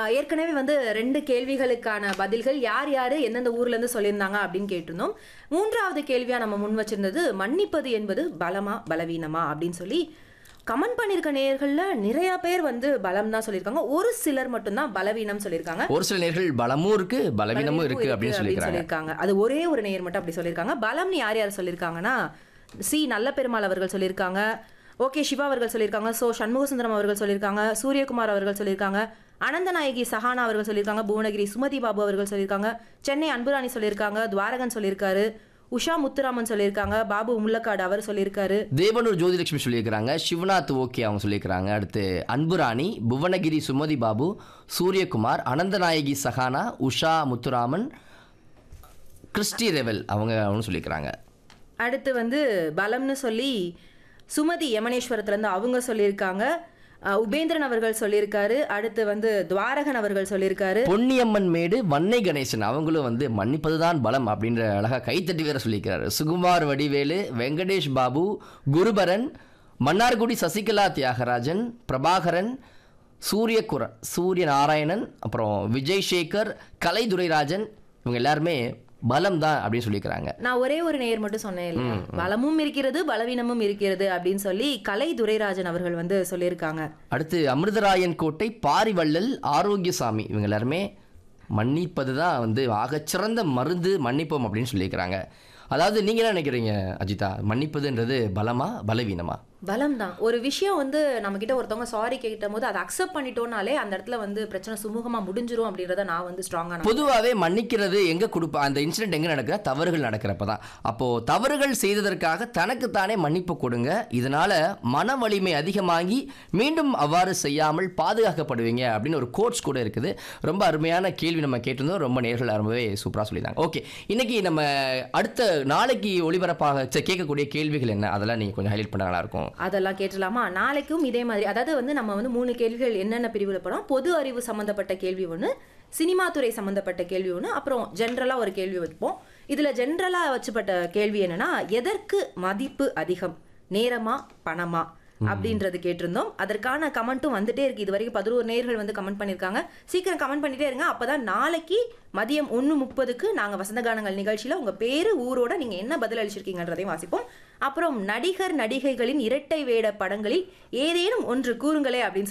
ஏற்கனவே வந்து ரெண்டு கேள்விகளுக்கான பதில்கள் யார் யார் எந்தெந்த ஊர்ல இருந்து சொல்லியிருந்தாங்க அப்படின்னு கேட்டிருந்தோம் மூன்றாவது கேள்வியா நம்ம முன் வச்சிருந்தது மன்னிப்பது என்பது பலமா பலவீனமா அப்படின்னு சொல்லி கமெண்ட் பண்ணியிருக்க நேயர்கள்ல நிறைய பேர் வந்து பலம் தான் சொல்லியிருக்காங்க ஒரு சிலர் மட்டும்தான் பலவீனம் சொல்லியிருக்காங்க ஒரு சில நேர்கள் பலமும் இருக்கு பலவீனமும் இருக்கு அப்படின்னு சொல்லியிருக்காங்க சொல்லியிருக்காங்க அது ஒரே ஒரு நேயர் மட்டும் அப்படி சொல்லியிருக்காங்க பலம்னு யார் யார் சொல்லியிருக்காங்கன்னா சி நல்ல பெருமாள் அவர்கள் சொல்லியிருக்காங்க ஓகே சிவா அவர்கள் சொல்லியிருக்காங்க சோ சண்முகசுந்தரம் அவர்கள் சொல்லியிருக்காங்க சூரியகுமார் அவர்கள் சொல்லியிருக்காங்க அனந்தநாயகி சஹானா அவர்கள் சொல்லியிருக்காங்க புவனகிரி சுமதி பாபு அவர்கள் சொல்லியிருக்காங்க சென்னை அன்புராணி சொல்லியிருக்காங்க துவாரகன் சொல்லியிருக்காரு உஷா முத்துராமன் சொல்லியிருக்காங்க பாபு முள்ளக்காடு அவர் சொல்லியிருக்காரு தேவனூர் ஜோதிலட்சுமி சொல்லியிருக்கிறாங்க சிவநாத் ஓகே அவங்க சொல்லியிருக்கிறாங்க அடுத்து அன்புராணி புவனகிரி சுமதி பாபு சூரியகுமார் அனந்தநாயகி சஹானா உஷா முத்துராமன் கிறிஸ்டி ரெவல் அவங்க அவங்க சொல்லியிருக்கிறாங்க அடுத்து வந்து பலம்னு சொல்லி சுமதி யமனேஸ்வரத்துலேருந்து அவங்க சொல்லியிருக்காங்க அஹ் உபேந்திரன் அவர்கள் சொல்லியிருக்காரு அடுத்து வந்து துவாரகன் அவர்கள் சொல்லியிருக்காரு பொன்னியம்மன் மேடு வன்னை கணேசன் அவங்களும் வந்து மன்னிப்பதுதான் பலம் அப்படின்ற அழகா கைத்தட்டி வேற சொல்லியிருக்கிறாரு சுகுமார் வடிவேலு வெங்கடேஷ் பாபு குருபரன் மன்னார்குடி சசிகலா தியாகராஜன் பிரபாகரன் சூரியகுர சூரிய நாராயணன் அப்புறம் விஜய் சேகர் கலைதுரைராஜன் இவங்க எல்லாருமே பலம் தான் அப்படின்னு சொல்லியிருக்கிறாங்க நான் ஒரே ஒரு நேயர் மட்டும் சொன்னேன் இல்லையா பலமும் இருக்கிறது பலவீனமும் இருக்கிறது அப்படின்னு சொல்லி கலை துரைராஜன் அவர்கள் வந்து சொல்லியிருக்காங்க அடுத்து அமிர்தராயன் கோட்டை பாரிவள்ளல் ஆரோக்கியசாமி இவங்க எல்லாருமே மன்னிப்பது தான் வந்து ஆகச்சிறந்த மருந்து மன்னிப்போம் அப்படின்னு சொல்லியிருக்கிறாங்க அதாவது நீங்க என்ன நினைக்கிறீங்க அஜிதா மன்னிப்பதுன்றது பலமா பலவீனமா பலம் தான் ஒரு விஷயம் வந்து நம்ம கிட்ட ஒருத்தவங்க சாரி கேட்டும் போது அதை அக்செப்ட் பண்ணிட்டோம்னாலே அந்த இடத்துல வந்து பிரச்சனை சுமூகமா முடிஞ்சிரும் அப்படின்றத நான் வந்து ஸ்ட்ராங்கா பொதுவாகவே மன்னிக்கிறது எங்க கொடுப்பா அந்த இன்சிடென்ட் எங்க நடக்குதா தவறுகள் நடக்கிறப்ப தான் அப்போ தவறுகள் செய்ததற்காக தனக்குத்தானே மன்னிப்பு கொடுங்க இதனால மன வலிமை அதிகமாகி மீண்டும் அவ்வாறு செய்யாமல் பாதுகாக்கப்படுவீங்க அப்படின்னு ஒரு கோட்ஸ் கூட இருக்குது ரொம்ப அருமையான கேள்வி நம்ம கேட்டிருந்தோம் ரொம்ப நேர்கள் ரொம்பவே சூப்பராக சொல்லியிருந்தாங்க ஓகே இன்னைக்கு நம்ம அடுத்த நாளைக்கு ஒளிபரப்பாக சே, கேட்கக்கூடிய கேள்விகள் என்ன அதெல்லாம் நீங்க கொஞ்சம் ஹைலைட் பண்ண நல்லா இருக்கும் அதெல்லாம் கேட்டலாமா நாளைக்கும் இதே மாதிரி அதாவது வந்து நம்ம வந்து மூணு கேள்விகள் என்னென்ன பிரிவில் போறோம் பொது அறிவு சம்பந்தப்பட்ட கேள்வி ஒன்று சினிமா துறை சம்பந்தப்பட்ட கேள்வி ஒன்று அப்புறம் ஜென்ரலாக ஒரு கேள்வி வைப்போம் இதில் ஜென்ரலாக வச்சுப்பட்ட கேள்வி என்னன்னா எதற்கு மதிப்பு அதிகம் நேரமா பணமா அப்படின்றது கேட்டிருந்தோம் அதற்கான கமெண்ட்டும் வந்துட்டே இருக்கு இது வரைக்கும் பதினோரு நேர்கள் வந்து கமெண்ட் பண்ணியிருக்காங்க சீக்கிரம் கமெண்ட் பண்ணிட்டே இருங்க அப்பதான் நாளைக்கு மதியம் ஒன்று முப்பதுக்கு நாங்கள் வசந்த கானங்கள் நிகழ்ச்சியில் உங்கள் பேரு ஊரோட நீங்கள் என்ன பதில் அளிச்சிருக்கீங்கன்றதையும் வாசிப்போம் அப்புறம் நடிகர் நடிகைகளின் இரட்டை வேட படங்களில் ஏதேனும் ஒன்று கூறுங்களே அப்படின்னு